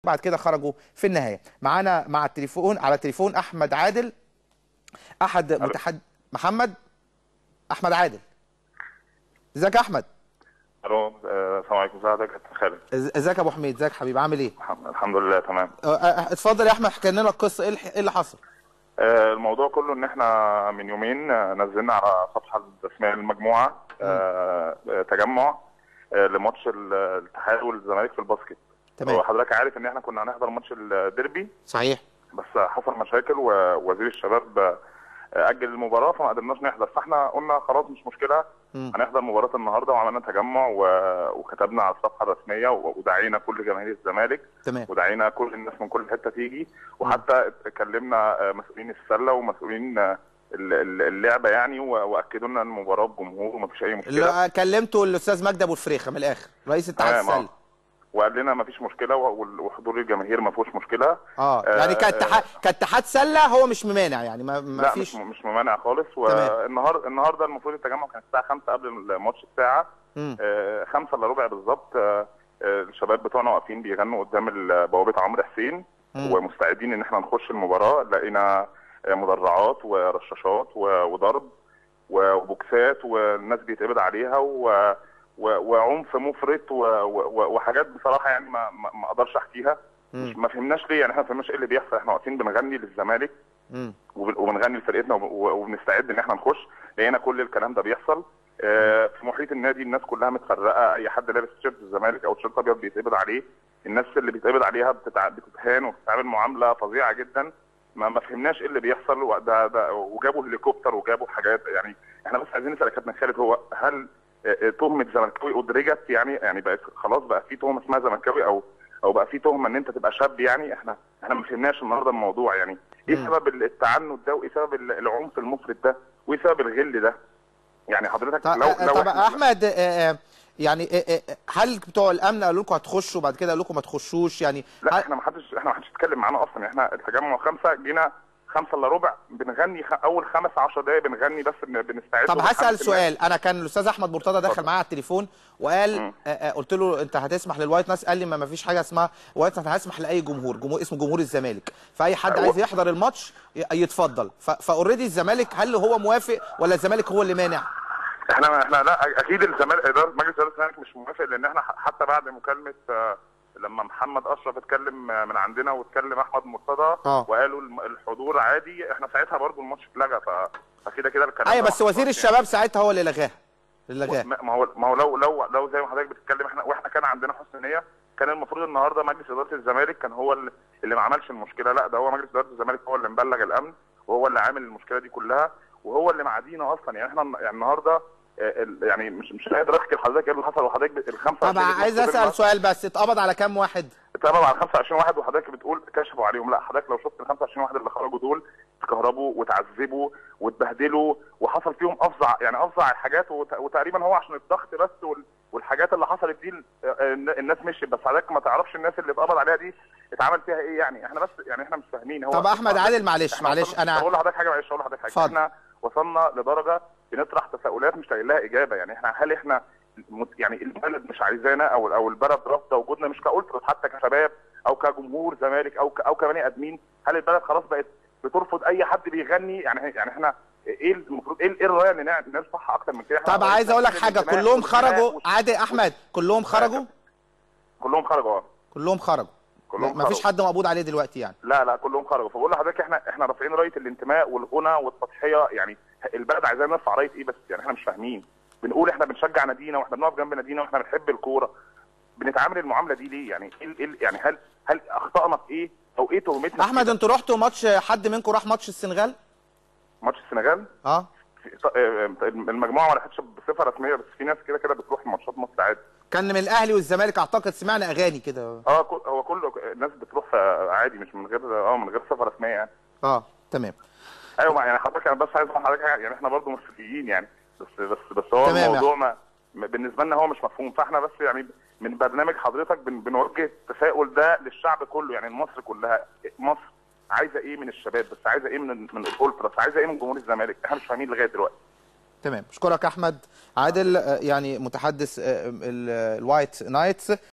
بعد كده خرجوا في النهايه معانا مع التليفون على التليفون احمد عادل احد متحد محمد احمد عادل ازيك يا احمد الو آه، السلام عليكم ازي حضرتك يا كابتن خالد إز- ازيك يا ابو حميد ازيك حبيبي عامل ايه الحم- الحمد لله تمام أه، أه، اتفضل يا احمد احكي لنا القصه ايه الح- إيه اللي حصل آه، الموضوع كله ان احنا من يومين آه، نزلنا على صفحه الرسميه للمجموعه آه، آه، تجمع آه، لماتش ال- الاتحاد والزمالك في الباسكت تمام. وحضرتك عارف ان احنا كنا هنحضر ماتش الديربي صحيح بس حصل مشاكل ووزير الشباب آه، اجل المباراه فما قدرناش نحضر فاحنا قلنا خلاص مش مشكله مم. هنحضر مباراه النهارده وعملنا تجمع و- وكتبنا على الصفحه الرسميه و- ودعينا كل جماهير الزمالك تمام ودعينا كل الناس من كل حته تيجي وحتى كلمنا آه، مسؤولين السله ومسؤولين آه، ال- ال- اللعبه يعني و- واكدوا لنا المباراه بجمهور ومفيش اي مشكله اللي كلمته الاستاذ مجدي ابو الفريخه من الاخر رئيس اتحاد تمام، آه. السله وقال لنا مفيش مشكله وال- وحضور الجماهير ما فيهوش مشكله اه آه، يعني كاتحاد كاتحاد سله هو مش ممانع يعني ما, ما لا فيش مش مش ممانع خالص تمام. والنهارده النهارده المفروض التجمع كان الساعه 5 قبل الماتش الساعه مم. 5 الا ربع بالظبط آه، آه، الشباب بتوعنا واقفين بيغنوا قدام ال- بوابه عمرو حسين مم. ومستعدين ان احنا نخش المباراه لقينا آه، مدرعات ورشاشات و- وضرب و- وبوكسات والناس بيتقبض عليها و و- وعنف مفرط و- و- وحاجات بصراحه يعني ما ما ما اقدرش احكيها مش مم. ما فهمناش ليه يعني احنا ما فهمناش ايه اللي بيحصل احنا واقفين بنغني للزمالك مم. وبن- وبنغني لفرقتنا وب- وبنستعد ان احنا نخش لقينا كل الكلام ده بيحصل آه، في محيط النادي الناس كلها متفرقه اي حد لابس تيشيرت الزمالك او تيشيرت ابيض بيتقبض عليه الناس اللي بيتقبض عليها بتتع... بتتهان وبتتعامل معامله فظيعه جدا ما ما فهمناش ايه اللي بيحصل وده ده وجابوا هليكوبتر وجابوا حاجات يعني احنا بس عايزين نسال يا كابتن خالد هو هل آه، آه، تهمه زملكاوي ادرجت يعني يعني بقت خلاص بقى في تهمه اسمها زملكاوي او او بقى في تهمه ان انت تبقى شاب يعني احنا احنا ما فهمناش النهارده الموضوع يعني ايه مم. سبب التعنت ده وايه سبب العنف المفرط ده وايه سبب الغل ده يعني حضرتك طب, لو لو طب إحنا- احمد آه، آه، يعني آه، آه، هل بتوع الامن قالوا لكم هتخشوا بعد كده قالوا لكم ما تخشوش يعني لا هل- احنا ما حدش احنا ما حدش اتكلم معانا اصلا احنا التجمع خمسه جينا خمسه الا ربع بنغني خ... اول خمس 10 دقايق بنغني بس بن... بنستعد طب وبنحمس هسال الناس. سؤال انا كان الاستاذ احمد مرتضى دخل اتفضل. معايا على التليفون وقال مم. آه، آه، قلت له انت هتسمح للوايت ناس قال لي ما ما فيش حاجه اسمها وايت ناس هسمح لاي جمهور جمهور اسمه جمهور الزمالك فاي حد هو- عايز يحضر الماتش ي- يتفضل فاوريدي الزمالك هل هو موافق ولا الزمالك هو اللي مانع احنا احنا لا اكيد الزمالك اداره مجلس اداره الزمالك مش موافق لان احنا ح- حتى بعد مكالمه آه، لما محمد اشرف اتكلم آه، من عندنا واتكلم احمد مرتضى اه. وقالوا الم- الحضور عادي احنا ساعتها برضو الماتش اتلغى ف- فكده كده الكلام ايوه ده بس ما وزير حصلش الشباب ساعتها هو اللي لغاها اللي لغاها ما ما هو ما هو لو لو لو زي ما حضرتك بتتكلم احنا واحنا كان عندنا حسن نيه كان المفروض النهارده مجلس اداره الزمالك كان هو اللي, اللي ما عملش المشكله لا ده هو مجلس اداره الزمالك هو اللي مبلغ الامن وهو اللي عامل المشكله دي كلها وهو اللي معادينا اصلا يعني احنا يعني النهارده آه، ال- يعني مش مش قادر احكي لحضرتك ايه اللي حصل وحضرتك ب- الخمسه طب عايز اسال سؤال بس اتقبض على كام واحد اتقبض على 25 واحد وحضرتك بتقول كشفوا عليهم لا حضرتك لو شفت ال 25 واحد اللي خرجوا دول اتكهربوا وتعذبوا واتبهدلوا وحصل فيهم افظع يعني افظع الحاجات وت- وتقريبا هو عشان الضغط بس وال- والحاجات اللي حصلت دي ال- آه، الناس مشيت بس حضرتك ما تعرفش الناس اللي اتقبض عليها دي اتعمل فيها ايه يعني احنا بس يعني احنا مش فاهمين هو طب احمد عادل معلش احنا معلش وصلنا- انا اقول لحضرتك حاجه معلش اقول لحضرتك حاجه اتفضل. احنا وصلنا لدرجه بنطرح تساؤلات مش لاقي لها اجابه يعني احنا هل احنا مت- يعني البلد مش عايزانا او او البلد رافضه وجودنا مش كالتراس حتى كشباب او كجمهور زمالك او ك او كبني ادمين هل البلد خلاص بقت بترفض اي حد بيغني يعني يعني احنا ايه المفروض ايه ايه الرايه اللي نع- نرفعها اكتر من كده إحنا طب عايز اقول لك حاجه الانتماء كلهم والانتماء خرجوا وش- عادل احمد كلهم خرجوا كلهم خرجوا اه كلهم خرجوا كلهم ما فيش خرجوا. حد مقبوض عليه دلوقتي يعني لا لا كلهم خرجوا فبقول لحضرتك احنا احنا رافعين رايه الانتماء والغنى والتضحيه يعني البلد عايزانا نرفع رايه ايه بس يعني احنا مش فاهمين بنقول احنا بنشجع نادينا واحنا بنقف جنب نادينا واحنا بنحب الكوره بنتعامل المعامله دي ليه يعني ايه إيه يعني هل هل اخطانا في ايه او ايه تهمتنا في احمد كده؟ انتوا رحتوا ماتش حد منكم راح ماتش السنغال ماتش السنغال اه في- ط- اه، المجموعه ما راحتش بصفه رسميه بس في ناس كده كده بتروح ماتشات مصر عادي كان من الاهلي والزمالك اعتقد سمعنا اغاني كده اه كل- هو كل الناس بتروح اه، عادي مش من غير اه من غير صفه رسميه يعني اه تمام ايوه ما يعني حضرتك انا بس عايز اقول لحضرتك حاجة، يعني احنا برضو مسؤولين يعني بس بس بس هو تمام يا الموضوع ما ما- بالنسبه لنا هو مش مفهوم فاحنا بس يعني من برنامج حضرتك بن بنوجه التساؤل ده للشعب كله يعني مصر كلها مصر عايزه ايه من الشباب بس عايزه ايه من من الالتراس عايزه ايه من جمهور الزمالك احنا مش فاهمين لغايه دلوقتي تمام اشكرك احمد عادل آه، يعني متحدث آه، ال- الوايت نايتس